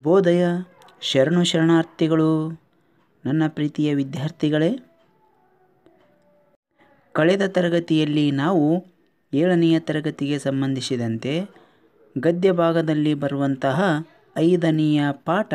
ಬೋಧಯ ಶರಣು ಶರಣಾರ್ಥಿಗಳು ನನ್ನ ಪ್ರೀತಿಯ ವಿದ್ಯಾರ್ಥಿಗಳೇ ಕಳೆದ ತರಗತಿಯಲ್ಲಿ ನಾವು ಏಳನೆಯ ತರಗತಿಗೆ ಸಂಬಂಧಿಸಿದಂತೆ ಗದ್ಯ ಭಾಗದಲ್ಲಿ ಬರುವಂತಹ ಐದನೆಯ ಪಾಠ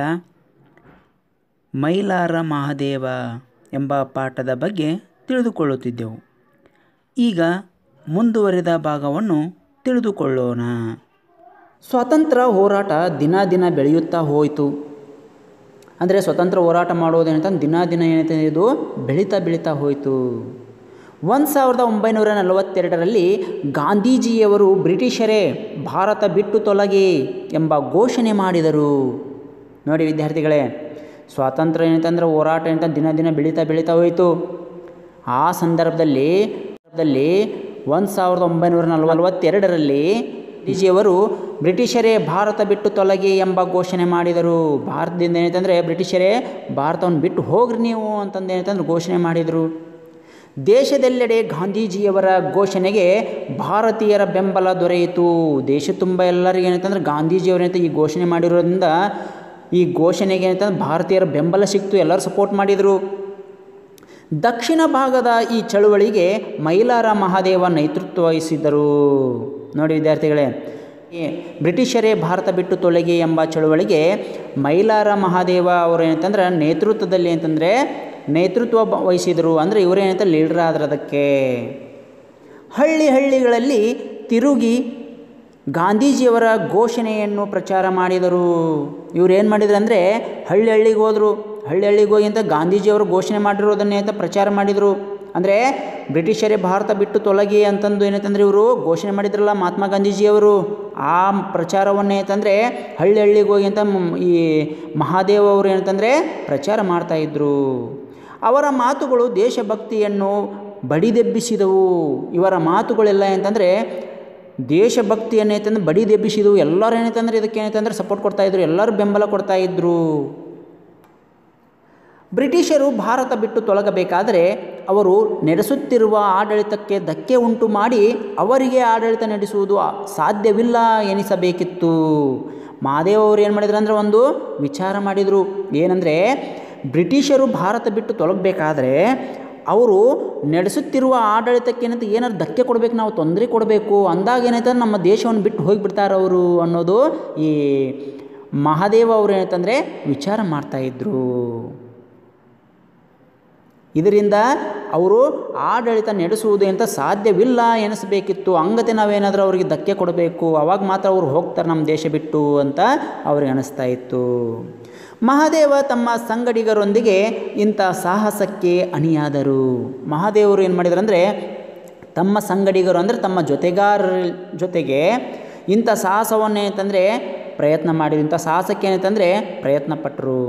ಮೈಲಾರ ಮಹಾದೇವ ಎಂಬ ಪಾಠದ ಬಗ್ಗೆ ತಿಳಿದುಕೊಳ್ಳುತ್ತಿದ್ದೆವು ಈಗ ಮುಂದುವರೆದ ಭಾಗವನ್ನು ತಿಳಿದುಕೊಳ್ಳೋಣ ಸ್ವಾತಂತ್ರ್ಯ ಹೋರಾಟ ದಿನ ದಿನ ಬೆಳೆಯುತ್ತಾ ಹೋಯಿತು ಅಂದರೆ ಸ್ವತಂತ್ರ ಹೋರಾಟ ಮಾಡೋದೇನಂತಂದ್ರೆ ದಿನ ದಿನ ಏನೈತೆ ಇದು ಬೆಳೀತಾ ಬೆಳೀತಾ ಹೋಯಿತು ಒಂದು ಸಾವಿರದ ಒಂಬೈನೂರ ನಲವತ್ತೆರಡರಲ್ಲಿ ಗಾಂಧೀಜಿಯವರು ಬ್ರಿಟಿಷರೇ ಭಾರತ ಬಿಟ್ಟು ತೊಲಗಿ ಎಂಬ ಘೋಷಣೆ ಮಾಡಿದರು ನೋಡಿ ವಿದ್ಯಾರ್ಥಿಗಳೇ ಸ್ವಾತಂತ್ರ್ಯ ಏನಂತಂದ್ರೆ ಹೋರಾಟ ಏನಂತ ದಿನ ದಿನ ಬೆಳೀತಾ ಬೆಳೀತಾ ಹೋಯಿತು ಆ ಸಂದರ್ಭದಲ್ಲಿ ಸಂದರ್ಭದಲ್ಲಿ ಒಂದು ಸಾವಿರದ ಒಂಬೈನೂರ ನಲವತ್ತೆರಡರಲ್ಲಿ ಗಾಂಧೀಜಿಯವರು ಬ್ರಿಟಿಷರೇ ಭಾರತ ಬಿಟ್ಟು ತೊಲಗಿ ಎಂಬ ಘೋಷಣೆ ಮಾಡಿದರು ಭಾರತದಿಂದ ಏನಂತಂದರೆ ಬ್ರಿಟಿಷರೇ ಭಾರತವನ್ನು ಬಿಟ್ಟು ಹೋಗ್ರಿ ನೀವು ಅಂತಂದು ಏನಂತಂದ್ರೆ ಘೋಷಣೆ ಮಾಡಿದರು ದೇಶದೆಲ್ಲೆಡೆ ಗಾಂಧೀಜಿಯವರ ಘೋಷಣೆಗೆ ಭಾರತೀಯರ ಬೆಂಬಲ ದೊರೆಯಿತು ದೇಶ ತುಂಬ ಎಲ್ಲರಿಗೆ ಏನಂತಂದ್ರೆ ಗಾಂಧೀಜಿಯವರೇನಂತ ಈ ಘೋಷಣೆ ಮಾಡಿರೋದ್ರಿಂದ ಈ ಘೋಷಣೆಗೆ ಏನಂತಂದ್ರೆ ಭಾರತೀಯರ ಬೆಂಬಲ ಸಿಕ್ತು ಎಲ್ಲರೂ ಸಪೋರ್ಟ್ ಮಾಡಿದರು ದಕ್ಷಿಣ ಭಾಗದ ಈ ಚಳುವಳಿಗೆ ಮೈಲಾರ ಮಹಾದೇವ ನೇತೃತ್ವ ವಹಿಸಿದ್ದರು ನೋಡಿ ವಿದ್ಯಾರ್ಥಿಗಳೇ ಈ ಬ್ರಿಟಿಷರೇ ಭಾರತ ಬಿಟ್ಟು ತೊಲಗಿ ಎಂಬ ಚಳುವಳಿಗೆ ಮೈಲಾರ ಮಹಾದೇವ ಅವರು ಏನಂತಂದ್ರೆ ನೇತೃತ್ವದಲ್ಲಿ ಅಂತಂದರೆ ನೇತೃತ್ವ ಬ- ವಹಿಸಿದರು ಅಂದರೆ ಇವರೇನಂತ ಲೀಡರ್ ಆದ್ರೆ ಅದಕ್ಕೆ ಹಳ್ಳಿ ಹಳ್ಳಿಗಳಲ್ಲಿ ತಿರುಗಿ ಗಾಂಧೀಜಿಯವರ ಘೋಷಣೆಯನ್ನು ಪ್ರಚಾರ ಮಾಡಿದರು ಇವ್ರು ಏನು ಮಾಡಿದ್ರು ಅಂದರೆ ಹಳ್ಳಿ ಹಳ್ಳಿಗೆ ಹೋದರು ಹಳ್ಳಿ ಹಳ್ಳಿಗೆ ಹೋಗಿ ಅಂತ ಗಾಂಧೀಜಿಯವರು ಘೋಷಣೆ ಮಾಡಿರೋದನ್ನೇ ಅಂತ ಪ್ರಚಾರ ಮಾಡಿದರು ಅಂದರೆ ಬ್ರಿಟಿಷರೇ ಭಾರತ ಬಿಟ್ಟು ತೊಲಗಿ ಅಂತಂದು ಏನಂತಂದ್ರೆ ಇವರು ಘೋಷಣೆ ಮಾಡಿದ್ರಲ್ಲ ಮಹಾತ್ಮ ಗಾಂಧೀಜಿಯವರು ಆ ಪ್ರಚಾರವನ್ನೇ ಅಂತಂದರೆ ಹಳ್ಳಿ ಹಳ್ಳಿಗೆ ಹೋಗಿ ಅಂತ ಮ್- ಈ ಮಹಾದೇವ್ ಅವರು ಏನಂತಂದರೆ ಪ್ರಚಾರ ಮಾಡ್ತಾಯಿದ್ರು ಅವರ ಮಾತುಗಳು ದೇಶಭಕ್ತಿಯನ್ನು ಬಡಿದೆಬ್ಬಿಸಿದವು ಇವರ ಮಾತುಗಳೆಲ್ಲ ಏನಂತಂದರೆ ದೇಶಭಕ್ತಿಯನ್ನು ಏನಂತಂದ್ರೆ ಬಡಿದೆಬ್ಬಿಸಿದವು ಎಲ್ಲರೂ ಏನಂತಂದ್ರೆ ಇದಕ್ಕೆ ಏನಂತಂದ್ರೆ ಸಪೋರ್ಟ್ ಕೊಡ್ತಾಯಿದ್ರು ಎಲ್ಲರೂ ಬೆಂಬಲ ಕೊಡ್ತಾಯಿದ್ರು ಬ್ರಿಟಿಷರು ಭಾರತ ಬಿಟ್ಟು ತೊಲಗಬೇಕಾದರೆ ಅವರು ನಡೆಸುತ್ತಿರುವ ಆಡಳಿತಕ್ಕೆ ಧಕ್ಕೆ ಉಂಟು ಮಾಡಿ ಅವರಿಗೆ ಆಡಳಿತ ನಡೆಸುವುದು ಸಾಧ್ಯವಿಲ್ಲ ಎನಿಸಬೇಕಿತ್ತು ಮಹಾದೇವ್ ಅವರು ಏನು ಮಾಡಿದ್ರು ಅಂದರೆ ಒಂದು ವಿಚಾರ ಮಾಡಿದರು ಏನಂದರೆ ಬ್ರಿಟಿಷರು ಭಾರತ ಬಿಟ್ಟು ತೊಲಗಬೇಕಾದ್ರೆ ಅವರು ನಡೆಸುತ್ತಿರುವ ಆಡಳಿತಕ್ಕೆ ಏನಂತ ಏನಾದ್ರು ಧಕ್ಕೆ ಕೊಡಬೇಕು ನಾವು ತೊಂದರೆ ಕೊಡಬೇಕು ಅಂದಾಗ ಏನೈತೆ ನಮ್ಮ ದೇಶವನ್ನು ಬಿಟ್ಟು ಹೋಗಿಬಿಡ್ತಾರೆ ಅವರು ಅನ್ನೋದು ಈ ಮಹಾದೇವ ಅವರು ಏನಂತಂದರೆ ವಿಚಾರ ಮಾಡ್ತಾಯಿದ್ರು ಇದರಿಂದ ಅವರು ಆಡಳಿತ ನಡೆಸುವುದು ಅಂತ ಸಾಧ್ಯವಿಲ್ಲ ಎನಿಸಬೇಕಿತ್ತು ಹಂಗತೆ ನಾವೇನಾದರೂ ಅವರಿಗೆ ಧಕ್ಕೆ ಕೊಡಬೇಕು ಅವಾಗ ಮಾತ್ರ ಅವರು ಹೋಗ್ತಾರೆ ನಮ್ಮ ದೇಶ ಬಿಟ್ಟು ಅಂತ ಅವ್ರಿಗೆ ಅನಿಸ್ತಾ ಇತ್ತು ಮಹಾದೇವ ತಮ್ಮ ಸಂಗಡಿಗರೊಂದಿಗೆ ಇಂಥ ಸಾಹಸಕ್ಕೆ ಅಣಿಯಾದರು ಮಹಾದೇವರು ಏನು ಮಾಡಿದ್ರು ಅಂದರೆ ತಮ್ಮ ಸಂಗಡಿಗರು ಅಂದರೆ ತಮ್ಮ ಜೊತೆಗಾರರ ಜೊತೆಗೆ ಇಂಥ ಸಾಹಸವನ್ನೇ ಅಂತಂದರೆ ಪ್ರಯತ್ನ ಮಾಡಿದ್ರು ಇಂಥ ಸಾಹಸಕ್ಕೆ ಏನಂತಂದರೆ ಪ್ರಯತ್ನ ಪಟ್ಟರು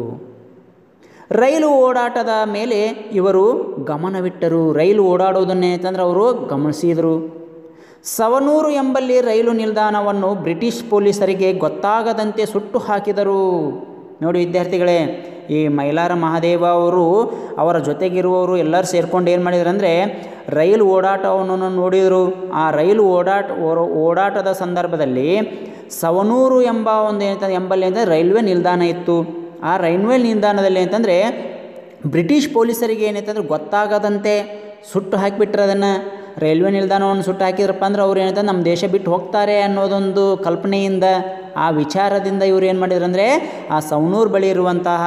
ರೈಲು ಓಡಾಟದ ಮೇಲೆ ಇವರು ಗಮನವಿಟ್ಟರು ರೈಲು ಓಡಾಡೋದನ್ನೇ ಅಂತಂದ್ರೆ ಅವರು ಗಮನಿಸಿದರು ಸವನೂರು ಎಂಬಲ್ಲಿ ರೈಲು ನಿಲ್ದಾಣವನ್ನು ಬ್ರಿಟಿಷ್ ಪೊಲೀಸರಿಗೆ ಗೊತ್ತಾಗದಂತೆ ಸುಟ್ಟು ಹಾಕಿದರು ನೋಡಿ ವಿದ್ಯಾರ್ಥಿಗಳೇ ಈ ಮೈಲಾರ ಮಹಾದೇವ ಅವರು ಅವರ ಜೊತೆಗಿರುವವರು ಎಲ್ಲರೂ ಸೇರ್ಕೊಂಡು ಏನು ಮಾಡಿದ್ರು ಅಂದರೆ ರೈಲು ಓಡಾಟವನ್ನು ನೋಡಿದರು ಆ ರೈಲು ಓಡಾಟ ಓರ- ಓಡಾಟದ ಸಂದರ್ಭದಲ್ಲಿ ಸವನೂರು ಎಂಬ ಒಂದು ಏನಂತ ಎಂಬಲ್ಲಿ ಅಂದರೆ ರೈಲ್ವೆ ನಿಲ್ದಾಣ ಇತ್ತು ಆ ರೈಲ್ವೆ ನಿಲ್ದಾಣದಲ್ಲಿ ಅಂತಂದರೆ ಬ್ರಿಟಿಷ್ ಪೊಲೀಸರಿಗೆ ಏನೈತಂದ್ರೆ ಗೊತ್ತಾಗದಂತೆ ಸುಟ್ಟು ಹಾಕಿಬಿಟ್ರೆ ಅದನ್ನು ರೈಲ್ವೆ ನಿಲ್ದಾಣವನ್ನು ಸುಟ್ಟು ಹಾಕಿದ್ರಪ್ಪ ಅಂದ್ರೆ ಅವ್ರು ಏನಂತ ನಮ್ಮ ದೇಶ ಬಿಟ್ಟು ಹೋಗ್ತಾರೆ ಅನ್ನೋದೊಂದು ಕಲ್ಪನೆಯಿಂದ ಆ ವಿಚಾರದಿಂದ ಇವ್ರು ಏನು ಮಾಡಿದ್ರು ಅಂದರೆ ಆ ಸವಣೂರು ಬಳಿ ಇರುವಂತಹ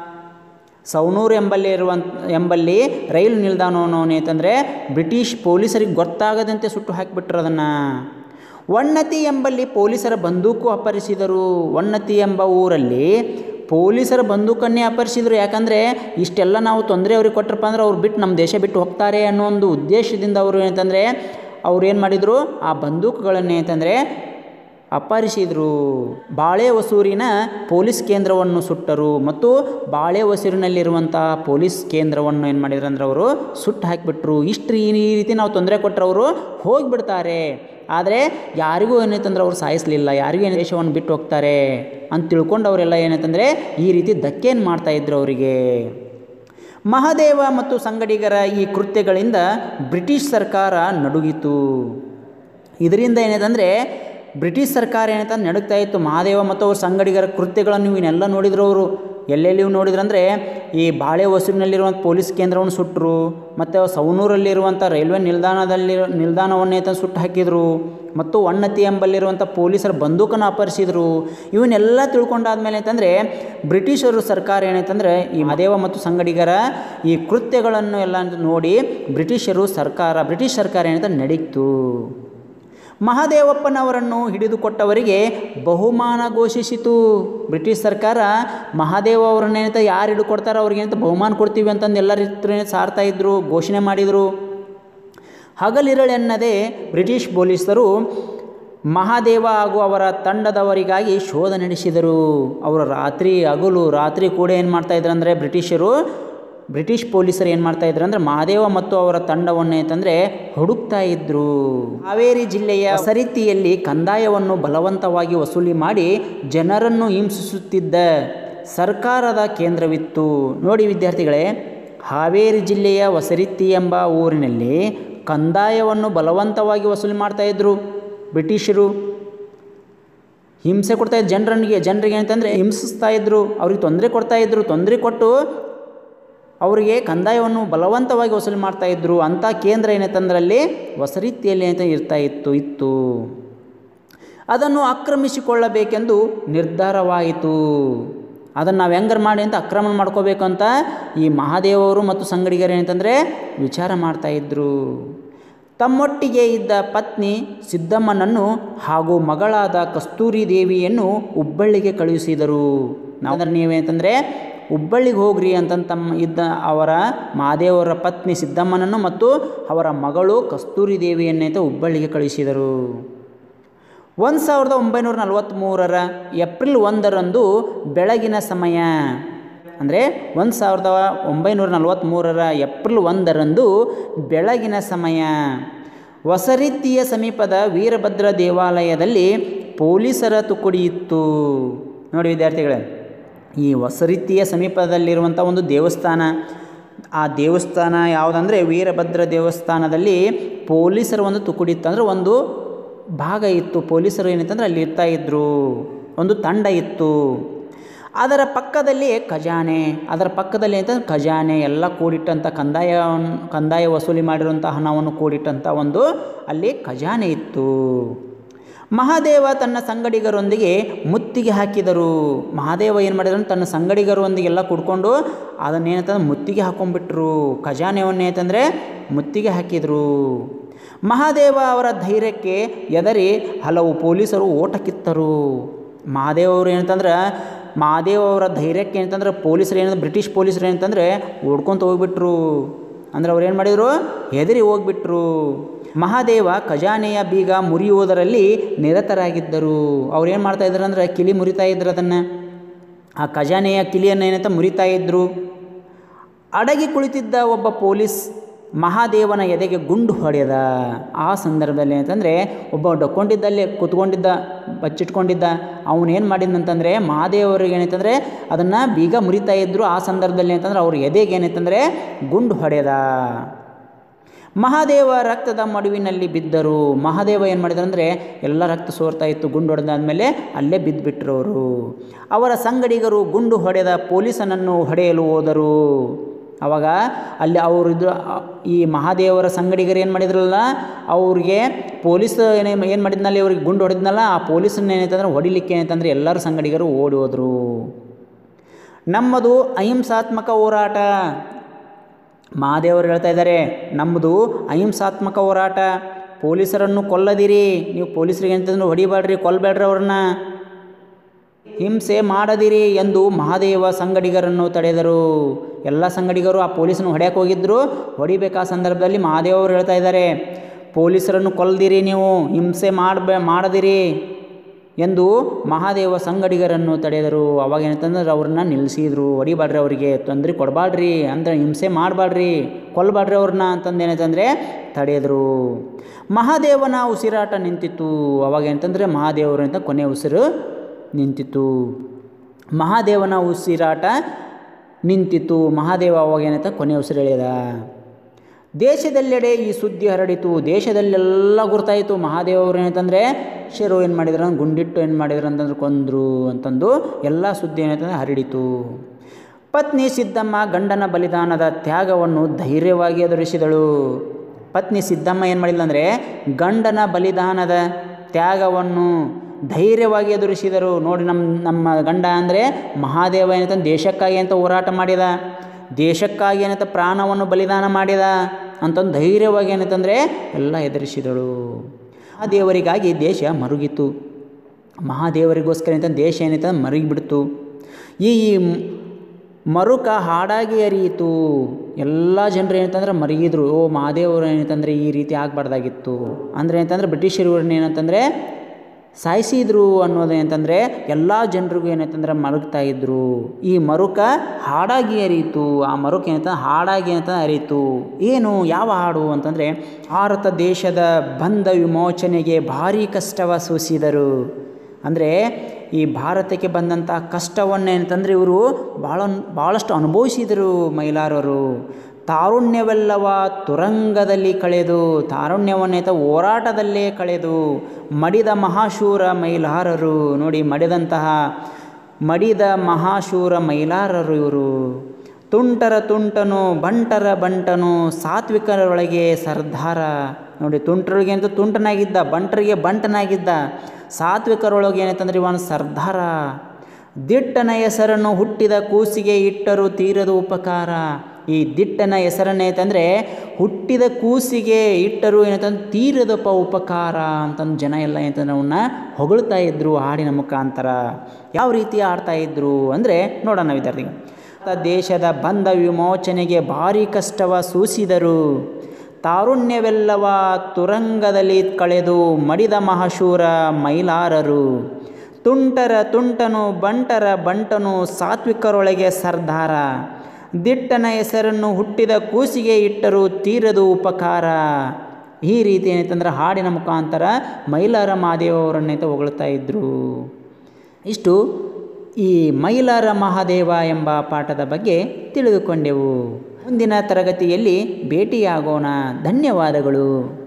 ಸವಣೂರು ಎಂಬಲ್ಲಿ ಇರುವಂತ ಎಂಬಲ್ಲಿ ರೈಲು ನಿಲ್ದಾಣವನ್ನು ಏನಂತಂದರೆ ಬ್ರಿಟಿಷ್ ಪೊಲೀಸರಿಗೆ ಗೊತ್ತಾಗದಂತೆ ಸುಟ್ಟು ಹಾಕಿಬಿಟ್ರು ಅದನ್ನು ವಣ್ಣತಿ ಎಂಬಲ್ಲಿ ಪೊಲೀಸರ ಬಂದೂಕು ಅಪಹರಿಸಿದರು ವಣ್ಣತಿ ಎಂಬ ಊರಲ್ಲಿ ಪೊಲೀಸರ ಬಂದೂಕನ್ನೇ ಅಪಹರಿಸಿದ್ರು ಯಾಕಂದರೆ ಇಷ್ಟೆಲ್ಲ ನಾವು ತೊಂದರೆ ಅವ್ರಿಗೆ ಕೊಟ್ಟರಪ್ಪ ಅಂದ್ರೆ ಅವ್ರು ಬಿಟ್ಟು ನಮ್ಮ ದೇಶ ಬಿಟ್ಟು ಹೋಗ್ತಾರೆ ಅನ್ನೋ ಒಂದು ಉದ್ದೇಶದಿಂದ ಅವರು ಏನಂತಂದರೆ ಅವ್ರು ಏನು ಮಾಡಿದರು ಆ ಬಂದೂಕುಗಳನ್ನೇ ಅಂತಂದರೆ ಅಪಹರಿಸಿದರು ಬಾಳೆ ಹೊಸೂರಿನ ಪೊಲೀಸ್ ಕೇಂದ್ರವನ್ನು ಸುಟ್ಟರು ಮತ್ತು ಬಾಳೆ ಹೊಸೂರಿನಲ್ಲಿರುವಂಥ ಪೊಲೀಸ್ ಕೇಂದ್ರವನ್ನು ಏನು ಮಾಡಿದ್ರು ಅಂದ್ರೆ ಅವರು ಸುಟ್ಟು ಹಾಕಿಬಿಟ್ರು ಇಷ್ಟು ಈ ರೀತಿ ನಾವು ತೊಂದರೆ ಕೊಟ್ಟರೆ ಅವರು ಹೋಗಿಬಿಡ್ತಾರೆ ಆದರೆ ಯಾರಿಗೂ ಏನೈತಂದ್ರೆ ಅವ್ರು ಸಾಯಿಸಲಿಲ್ಲ ಯಾರಿಗೂ ಏನು ದೇಶವನ್ನು ಬಿಟ್ಟು ಹೋಗ್ತಾರೆ ಅಂತ ತಿಳ್ಕೊಂಡು ಅವರೆಲ್ಲ ಏನೈತಂದರೆ ಈ ರೀತಿ ಧಕ್ಕೆಯನ್ನು ಮಾಡ್ತಾಯಿದ್ರು ಅವರಿಗೆ ಮಹಾದೇವ ಮತ್ತು ಸಂಗಡಿಗರ ಈ ಕೃತ್ಯಗಳಿಂದ ಬ್ರಿಟಿಷ್ ಸರ್ಕಾರ ನಡುಗಿತು ಇದರಿಂದ ಏನಿದೆ ಬ್ರಿಟಿಷ್ ಸರ್ಕಾರ ಏನಂತ ನಡುಗ್ತಾ ಇತ್ತು ಮಹಾದೇವ ಮತ್ತು ಅವ್ರ ಸಂಗಡಿಗರ ಕೃತ್ಯಗಳನ್ನು ಇವನ್ನೆಲ್ಲ ನೋಡಿದ್ರು ಅವರು ಎಲ್ಲೆಲ್ಲಿ ನೋಡಿದ್ರಂದರೆ ಈ ಬಾಳೆ ಹೊಸೂರಿನಲ್ಲಿರುವಂಥ ಪೊಲೀಸ್ ಕೇಂದ್ರವನ್ನು ಸುಟ್ಟರು ಮತ್ತು ಸವಣೂರಲ್ಲಿರುವಂಥ ರೈಲ್ವೆ ನಿಲ್ದಾಣದಲ್ಲಿ ನಿಲ್ದಾಣವನ್ನೇ ತ ಸುಟ್ಟು ಹಾಕಿದರು ಮತ್ತು ಒಣ್ಣತಿ ಎಂಬಲ್ಲಿರುವಂಥ ಪೊಲೀಸರ ಬಂದೂಕನ್ನು ಅಪಹರಿಸಿದರು ಇವನ್ನೆಲ್ಲ ತಿಳ್ಕೊಂಡಾದ್ಮೇಲೆ ಅಂತಂದರೆ ಬ್ರಿಟಿಷರು ಸರ್ಕಾರ ಏನೈತಂದರೆ ಈ ಮಹದೇವ ಮತ್ತು ಸಂಗಡಿಗರ ಈ ಕೃತ್ಯಗಳನ್ನು ಎಲ್ಲ ನೋಡಿ ಬ್ರಿಟಿಷರು ಸರ್ಕಾರ ಬ್ರಿಟಿಷ್ ಸರ್ಕಾರ ಏನಂತ ನಡೀತು ಮಹಾದೇವಪ್ಪನವರನ್ನು ಹಿಡಿದುಕೊಟ್ಟವರಿಗೆ ಬಹುಮಾನ ಘೋಷಿಸಿತು ಬ್ರಿಟಿಷ್ ಸರ್ಕಾರ ಮಹಾದೇವ ಅವರನ್ನೇನಂತ ಯಾರು ಹಿಡಿದುಕೊಡ್ತಾರೋ ಅವ್ರಿಗೇನಂತ ಬಹುಮಾನ ಕೊಡ್ತೀವಿ ಅಂತಂದು ಎಲ್ಲ ರೀತಿ ಸಾರ್ತಾ ಇದ್ರು ಘೋಷಣೆ ಮಾಡಿದರು ಹಗಲಿರಳೆನ್ನದೇ ಬ್ರಿಟಿಷ್ ಪೊಲೀಸರು ಮಹಾದೇವ ಹಾಗೂ ಅವರ ತಂಡದವರಿಗಾಗಿ ಶೋಧ ನಡೆಸಿದರು ಅವರು ರಾತ್ರಿ ಹಗಲು ರಾತ್ರಿ ಕೂಡ ಏನು ಮಾಡ್ತಾಯಿದ್ರು ಅಂದರೆ ಬ್ರಿಟಿಷರು ಬ್ರಿಟಿಷ್ ಪೊಲೀಸರು ಏನು ಮಾಡ್ತಾ ಇದ್ರು ಅಂದರೆ ಮಹಾದೇವ ಮತ್ತು ಅವರ ತಂಡವನ್ನು ಅಂತಂದರೆ ಹುಡುಕ್ತಾ ಇದ್ರು ಹಾವೇರಿ ಜಿಲ್ಲೆಯ ಸರಿತಿಯಲ್ಲಿ ಕಂದಾಯವನ್ನು ಬಲವಂತವಾಗಿ ವಸೂಲಿ ಮಾಡಿ ಜನರನ್ನು ಹಿಂಸಿಸುತ್ತಿದ್ದ ಸರ್ಕಾರದ ಕೇಂದ್ರವಿತ್ತು ನೋಡಿ ವಿದ್ಯಾರ್ಥಿಗಳೇ ಹಾವೇರಿ ಜಿಲ್ಲೆಯ ವಸರಿತ್ತಿ ಎಂಬ ಊರಿನಲ್ಲಿ ಕಂದಾಯವನ್ನು ಬಲವಂತವಾಗಿ ವಸೂಲಿ ಮಾಡ್ತಾಯಿದ್ರು ಬ್ರಿಟಿಷರು ಹಿಂಸೆ ಕೊಡ್ತಾ ಇದ್ರು ಜನರನಿಗೆ ಜನರಿಗೆ ಅಂತಂದರೆ ಹಿಂಸಿಸ್ತಾ ಇದ್ರು ಅವ್ರಿಗೆ ತೊಂದರೆ ಕೊಡ್ತಾ ಇದ್ರು ತೊಂದರೆ ಕೊಟ್ಟು ಅವರಿಗೆ ಕಂದಾಯವನ್ನು ಬಲವಂತವಾಗಿ ವಸೂಲಿ ಮಾಡ್ತಾ ಇದ್ರು ಅಂಥ ಕೇಂದ್ರ ಏನೈತಂದ್ರೆ ಅಲ್ಲಿ ವಸರಿತಿಯಲ್ಲಿ ಅಂತ ಇರ್ತಾ ಇತ್ತು ಇತ್ತು ಅದನ್ನು ಆಕ್ರಮಿಸಿಕೊಳ್ಳಬೇಕೆಂದು ನಿರ್ಧಾರವಾಯಿತು ಅದನ್ನು ನಾವು ಹೆಂಗಾರು ಮಾಡಿ ಅಂತ ಆಕ್ರಮಣ ಮಾಡ್ಕೋಬೇಕು ಅಂತ ಈ ಮಹಾದೇವರು ಮತ್ತು ಸಂಗಡಿಗರು ಏನಂತಂದರೆ ವಿಚಾರ ಮಾಡ್ತಾಯಿದ್ರು ತಮ್ಮೊಟ್ಟಿಗೆ ಇದ್ದ ಪತ್ನಿ ಸಿದ್ದಮ್ಮನನ್ನು ಹಾಗೂ ಮಗಳಾದ ಕಸ್ತೂರಿ ದೇವಿಯನ್ನು ಹುಬ್ಬಳ್ಳಿಗೆ ಕಳುಹಿಸಿದರು ನಾವಂದ್ರೆ ನೀವೇಂತಂದರೆ ಹುಬ್ಬಳ್ಳಿಗೆ ಹೋಗ್ರಿ ಅಂತಂದು ತಮ್ಮ ಇದ್ದ ಅವರ ಮಹಾದೇವರ ಪತ್ನಿ ಸಿದ್ದಮ್ಮನನ್ನು ಮತ್ತು ಅವರ ಮಗಳು ಕಸ್ತೂರಿ ದೇವಿಯನ್ನೈತೆ ಹುಬ್ಬಳ್ಳಿಗೆ ಕಳುಹಿಸಿದರು ಒಂದು ಸಾವಿರದ ಒಂಬೈನೂರ ನಲವತ್ತ್ಮೂರರ ಏಪ್ರಿಲ್ ಒಂದರಂದು ಬೆಳಗಿನ ಸಮಯ ಅಂದರೆ ಒಂದು ಸಾವಿರದ ಒಂಬೈನೂರ ನಲವತ್ತ್ಮೂರರ ಏಪ್ರಿಲ್ ಒಂದರಂದು ಬೆಳಗಿನ ಸಮಯ ಹೊಸರೀತಿಯ ಸಮೀಪದ ವೀರಭದ್ರ ದೇವಾಲಯದಲ್ಲಿ ಪೊಲೀಸರ ತುಕುಡಿ ಇತ್ತು ನೋಡಿ ವಿದ್ಯಾರ್ಥಿಗಳೇ ಈ ಹೊಸರೀತಿಯ ಸಮೀಪದಲ್ಲಿರುವಂಥ ಒಂದು ದೇವಸ್ಥಾನ ಆ ದೇವಸ್ಥಾನ ಯಾವುದಂದರೆ ವೀರಭದ್ರ ದೇವಸ್ಥಾನದಲ್ಲಿ ಪೊಲೀಸರ ಒಂದು ತುಕುಡಿ ಇತ್ತು ಅಂದರೆ ಒಂದು ಭಾಗ ಇತ್ತು ಪೊಲೀಸರು ಏನಿತ್ತಂದ್ರೆ ಅಲ್ಲಿ ಇರ್ತಾ ಇದ್ದರು ಒಂದು ತಂಡ ಇತ್ತು ಅದರ ಪಕ್ಕದಲ್ಲಿ ಖಜಾನೆ ಅದರ ಪಕ್ಕದಲ್ಲಿ ಅಂತಂದ್ರೆ ಖಜಾನೆ ಎಲ್ಲ ಕೂಡಿಟ್ಟಂಥ ಕಂದಾಯ ಕಂದಾಯ ವಸೂಲಿ ಮಾಡಿರುವಂಥ ಹಣವನ್ನು ಕೂಡಿಟ್ಟಂಥ ಒಂದು ಅಲ್ಲಿ ಖಜಾನೆ ಇತ್ತು ಮಹಾದೇವ ತನ್ನ ಸಂಗಡಿಗರೊಂದಿಗೆ ಮುತ್ತಿಗೆ ಹಾಕಿದರು ಮಹಾದೇವ ಏನು ಮಾಡಿದ್ರು ತನ್ನ ಸಂಗಡಿಗರೊಂದಿಗೆಲ್ಲ ಕುಡ್ಕೊಂಡು ಅದನ್ನೇನಂತಂದ್ರೆ ಮುತ್ತಿಗೆ ಹಾಕೊಂಡ್ಬಿಟ್ರು ಖಜಾನೆಯನ್ನೇ ಅಂತಂದರೆ ಮುತ್ತಿಗೆ ಹಾಕಿದರು ಮಹಾದೇವ ಅವರ ಧೈರ್ಯಕ್ಕೆ ಎದರಿ ಹಲವು ಪೊಲೀಸರು ಓಟ ಕಿತ್ತರು ಮಹಾದೇವ್ ಅವರು ಏನಂತಂದ್ರೆ ಮಹಾದೇವ್ ಅವರ ಧೈರ್ಯಕ್ಕೆ ಏನಂತಂದ್ರೆ ಪೊಲೀಸರು ಏನಂದ್ರೆ ಬ್ರಿಟಿಷ್ ಪೊಲೀಸರು ಏನಂತಂದರೆ ಓಡ್ಕೊತ ಹೋಗ್ಬಿಟ್ರು ಅಂದ್ರೆ ಅವ್ರು ಏನು ಮಾಡಿದರು ಹೆದರಿ ಹೋಗ್ಬಿಟ್ರು ಮಹಾದೇವ ಖಜಾನೆಯ ಬೀಗ ಮುರಿಯುವುದರಲ್ಲಿ ನಿರತರಾಗಿದ್ದರು ಅವ್ರು ಏನು ಮಾಡ್ತಾ ಇದ್ರು ಅಂದ್ರೆ ಕಿಲಿ ಮುರಿತಾ ಇದ್ರು ಅದನ್ನು ಆ ಖಜಾನೆಯ ಕಿಲಿಯನ್ನು ಏನಂತ ಮುರಿತಾ ಇದ್ದರು ಅಡಗಿ ಕುಳಿತಿದ್ದ ಒಬ್ಬ ಪೊಲೀಸ್ ಮಹಾದೇವನ ಎದೆಗೆ ಗುಂಡು ಹೊಡೆದ ಆ ಸಂದರ್ಭದಲ್ಲಿ ಏನಂತಂದರೆ ಒಬ್ಬ ಡೊಕ್ಕೊಂಡಿದ್ದಲ್ಲಿ ಕೂತ್ಕೊಂಡಿದ್ದ ಬಚ್ಚಿಟ್ಕೊಂಡಿದ್ದ ಅವನೇನು ಮಾಡಿದ್ನಂತಂದರೆ ಮಹಾದೇವರಿಗೆ ಏನೈತಂದರೆ ಅದನ್ನು ಬೀಗ ಮುರಿತಾ ಇದ್ದರು ಆ ಸಂದರ್ಭದಲ್ಲಿ ಏನಂತಂದ್ರೆ ಅವ್ರ ಎದೆಗೆ ಏನೈತಂದರೆ ಗುಂಡು ಹೊಡೆದ ಮಹಾದೇವ ರಕ್ತದ ಮಡುವಿನಲ್ಲಿ ಬಿದ್ದರು ಮಹಾದೇವ ಏನು ಮಾಡಿದ್ರು ಅಂದರೆ ಎಲ್ಲ ರಕ್ತ ಸೋರ್ತಾ ಇತ್ತು ಗುಂಡು ಹೊಡೆದಾದ್ಮೇಲೆ ಅಲ್ಲೇ ಬಿದ್ದುಬಿಟ್ರು ಅವರು ಅವರ ಸಂಗಡಿಗರು ಗುಂಡು ಹೊಡೆದ ಪೊಲೀಸನನ್ನು ಹೊಡೆಯಲು ಹೋದರು ಅವಾಗ ಅಲ್ಲಿ ಅವರಿದ್ದು ಈ ಮಹಾದೇವರ ಸಂಗಡಿಗರು ಏನು ಮಾಡಿದ್ರಲ್ಲ ಅವ್ರಿಗೆ ಪೊಲೀಸ್ ಏನೇ ಏನು ಮಾಡಿದ್ನಲ್ಲಿ ಅವ್ರಿಗೆ ಗುಂಡು ಹೊಡೆದ್ನಲ್ಲ ಆ ಪೊಲೀಸನ್ನ ಏನೈತಂದ್ರೆ ಹೊಡಿಲಿಕ್ಕೆ ಏನೈತಂದ್ರೆ ಎಲ್ಲರ ಸಂಗಡಿಗರು ಓಡಿ ಹೋದರು ನಮ್ಮದು ಅಹಿಂಸಾತ್ಮಕ ಹೋರಾಟ ಮಹಾದೇವರು ಹೇಳ್ತಾ ಇದ್ದಾರೆ ನಮ್ಮದು ಅಹಿಂಸಾತ್ಮಕ ಹೋರಾಟ ಪೊಲೀಸರನ್ನು ಕೊಲ್ಲದಿರಿ ನೀವು ಪೊಲೀಸರಿಗೆ ಅಂತಂದ್ರೆ ಹೊಡಿಬೇಡ್ರಿ ಕೊಲ್ಲಬೇಡ್ರಿ ಅವ್ರನ್ನ ಹಿಂಸೆ ಮಾಡದಿರಿ ಎಂದು ಮಹಾದೇವ ಸಂಗಡಿಗರನ್ನು ತಡೆದರು ಎಲ್ಲ ಸಂಗಡಿಗರು ಆ ಪೊಲೀಸನ್ನು ಹೊಡ್ಯಕ್ಕೆ ಹೋಗಿದ್ದರು ಹೊಡಿಬೇಕಾ ಸಂದರ್ಭದಲ್ಲಿ ಮಹಾದೇವರು ಹೇಳ್ತಾ ಇದ್ದಾರೆ ಪೊಲೀಸರನ್ನು ಕೊಲ್ದಿರಿ ನೀವು ಹಿಂಸೆ ಮಾಡಬೇ ಮಾಡದಿರಿ ಎಂದು ಮಹಾದೇವ ಸಂಗಡಿಗರನ್ನು ತಡೆದರು ಅವಾಗ ಏನಂತಂದ್ರೆ ಅವ್ರನ್ನ ನಿಲ್ಲಿಸಿದ್ರು ಹೊಡಿಬಾಡ್ರಿ ಅವರಿಗೆ ತೊಂದರೆ ಕೊಡಬಾಡ್ರಿ ಅಂದ್ರೆ ಹಿಂಸೆ ಮಾಡಬಾಡ್ರಿ ಕೊಲ್ಲಬಾಡ್ರಿ ಅವ್ರನ್ನ ಅಂತಂದು ಏನಂತಂದರೆ ತಡೆದರು ಮಹಾದೇವನ ಉಸಿರಾಟ ನಿಂತಿತ್ತು ಅವಾಗ ಏನಂತಂದರೆ ಮಹಾದೇವರು ಅಂತ ಕೊನೆ ಉಸಿರು ನಿಂತಿತು ಮಹಾದೇವನ ಉಸಿರಾಟ ನಿಂತಿತು ಮಹಾದೇವ ಅವಾಗ ಏನಂತ ಕೊನೆ ಉಸಿರು ಎಳೆದ ದೇಶದೆಲ್ಲೆಡೆ ಈ ಸುದ್ದಿ ಹರಡಿತು ದೇಶದಲ್ಲೆಲ್ಲ ಗುರ್ತಾಯಿತು ಮಹಾದೇವರು ಏನಂತಂದರೆ ಶೇರು ಏನು ಮಾಡಿದ್ರು ಅಂದ್ರೆ ಗುಂಡಿಟ್ಟು ಏನು ಮಾಡಿದ್ರು ಅಂತಂದ್ರೆ ಕೊಂದರು ಅಂತಂದು ಎಲ್ಲ ಸುದ್ದಿ ಏನಂತಂದ್ರೆ ಹರಡಿತು ಪತ್ನಿ ಸಿದ್ದಮ್ಮ ಗಂಡನ ಬಲಿದಾನದ ತ್ಯಾಗವನ್ನು ಧೈರ್ಯವಾಗಿ ಎದುರಿಸಿದಳು ಪತ್ನಿ ಸಿದ್ದಮ್ಮ ಏನು ಮಾಡಿಲ್ಲ ಅಂದರೆ ಗಂಡನ ಬಲಿದಾನದ ತ್ಯಾಗವನ್ನು ಧೈರ್ಯವಾಗಿ ಎದುರಿಸಿದರು ನೋಡಿ ನಮ್ಮ ನಮ್ಮ ಗಂಡ ಅಂದರೆ ಮಹಾದೇವ ಏನಂತ ದೇಶಕ್ಕಾಗಿ ಅಂತ ಹೋರಾಟ ಮಾಡಿದ ದೇಶಕ್ಕಾಗಿ ಏನಂತ ಪ್ರಾಣವನ್ನು ಬಲಿದಾನ ಮಾಡಿದ ಅಂತಂದು ಧೈರ್ಯವಾಗಿ ಏನಂತಂದರೆ ಎಲ್ಲ ಎದುರಿಸಿದಳು ಮಹಾದೇವರಿಗಾಗಿ ದೇಶ ಮರುಗಿತು ಮಹಾದೇವರಿಗೋಸ್ಕರ ಅಂತ ದೇಶ ಏನೈತೆ ಮರುಗಿಬಿಡ್ತು ಈ ಮರುಕ ಹಾಡಾಗಿ ಹರಿಯಿತು ಎಲ್ಲ ಜನರು ಏನಂತಂದ್ರೆ ಮರುಗಿದ್ರು ಓ ಮಹಾದೇವರು ಏನಂತಂದರೆ ಈ ರೀತಿ ಆಗಬಾರ್ದಾಗಿತ್ತು ಅಂದರೆ ಏನಂತಂದ್ರೆ ಬ್ರಿಟಿಷರು ಇವ್ರನ್ನ ಏನಂತಂದರೆ ಸಾಯಿಸಿದ್ರು ಅನ್ನೋದು ಏನಂತಂದರೆ ಎಲ್ಲ ಜನರಿಗೂ ಏನಂತಂದ್ರೆ ಮರುಗ್ತಾ ಇದ್ರು ಈ ಮರುಕ ಹಾಡಾಗಿ ಹರಿಯಿತು ಆ ಮರುಕ ಏನಂತ ಹಾಡಾಗಿ ಏನಂತ ಹರಿಯಿತು ಏನು ಯಾವ ಹಾಡು ಅಂತಂದರೆ ಭಾರತ ದೇಶದ ಬಂಧ ವಿಮೋಚನೆಗೆ ಭಾರಿ ಕಷ್ಟವ ಸೂಸಿದರು ಅಂದರೆ ಈ ಭಾರತಕ್ಕೆ ಬಂದಂಥ ಕಷ್ಟವನ್ನು ಏನಂತಂದರೆ ಇವರು ಭಾಳ ಭಾಳಷ್ಟು ಅನುಭವಿಸಿದರು ಮೈಲಾರರು ತಾರುಣ್ಯವೆಲ್ಲವ ತುರಂಗದಲ್ಲಿ ಕಳೆದು ತಾರುಣ್ಯವನ್ನೇತ ಹೋರಾಟದಲ್ಲೇ ಕಳೆದು ಮಡಿದ ಮಹಾಶೂರ ಮೈಲಾರರು ನೋಡಿ ಮಡಿದಂತಹ ಮಡಿದ ಮಹಾಶೂರ ಮೈಲಾರರು ಇವರು ತುಂಟರ ತುಂಟನು ಬಂಟರ ಬಂಟನು ಸಾತ್ವಿಕರೊಳಗೆ ಸರ್ದಾರ ನೋಡಿ ತುಂಟರಿಗೆ ಅಂತ ತುಂಟನಾಗಿದ್ದ ಬಂಟರಿಗೆ ಬಂಟನಾಗಿದ್ದ ಸಾತ್ವಿಕರೊಳಗೆ ಏನೈತಂದ್ರೆ ಇವನು ಸರ್ದಾರ ದಿಟ್ಟನ ಹೆಸರನ್ನು ಹುಟ್ಟಿದ ಕೂಸಿಗೆ ಇಟ್ಟರು ತೀರದ ಉಪಕಾರ ಈ ದಿಟ್ಟನ ಹೆಸರನ್ನೇ ಐತಂದರೆ ಹುಟ್ಟಿದ ಕೂಸಿಗೆ ಇಟ್ಟರು ಏನಂತಂದ್ರೆ ತೀರದಪ್ಪ ಉಪಕಾರ ಅಂತಂದು ಜನ ಎಲ್ಲ ಏನಂತಂದ್ರೆ ಅವನ್ನ ಹೊಗಳ್ತಾ ಇದ್ರು ಹಾಡಿನ ಮುಖಾಂತರ ಯಾವ ರೀತಿ ಆಡ್ತಾ ಇದ್ರು ಅಂದರೆ ನೋಡೋಣ ವಿದ್ಯಾರ್ಥಿಗಳು ದೇಶದ ಬಂಧ ವಿಮೋಚನೆಗೆ ಭಾರಿ ಕಷ್ಟವ ಸೂಸಿದರು ತಾರುಣ್ಯವೆಲ್ಲವ ತುರಂಗದಲ್ಲಿ ಕಳೆದು ಮಡಿದ ಮಹಾಶೂರ ಮೈಲಾರರು ತುಂಟರ ತುಂಟನು ಬಂಟರ ಬಂಟನು ಸಾತ್ವಿಕರೊಳಗೆ ಸರ್ದಾರ ದಿಟ್ಟನ ಹೆಸರನ್ನು ಹುಟ್ಟಿದ ಕೂಸಿಗೆ ಇಟ್ಟರು ತೀರದು ಉಪಕಾರ ಈ ರೀತಿ ಏನೈತಂದ್ರೆ ಹಾಡಿನ ಮುಖಾಂತರ ಮೈಲಾರ ಮಹಾದೇವರನ್ನೈತೆ ಹೊಗಳ್ತಾ ಇದ್ದರು ಇಷ್ಟು ಈ ಮೈಲಾರ ಮಹಾದೇವ ಎಂಬ ಪಾಠದ ಬಗ್ಗೆ ತಿಳಿದುಕೊಂಡೆವು ಮುಂದಿನ ತರಗತಿಯಲ್ಲಿ ಭೇಟಿಯಾಗೋಣ ಧನ್ಯವಾದಗಳು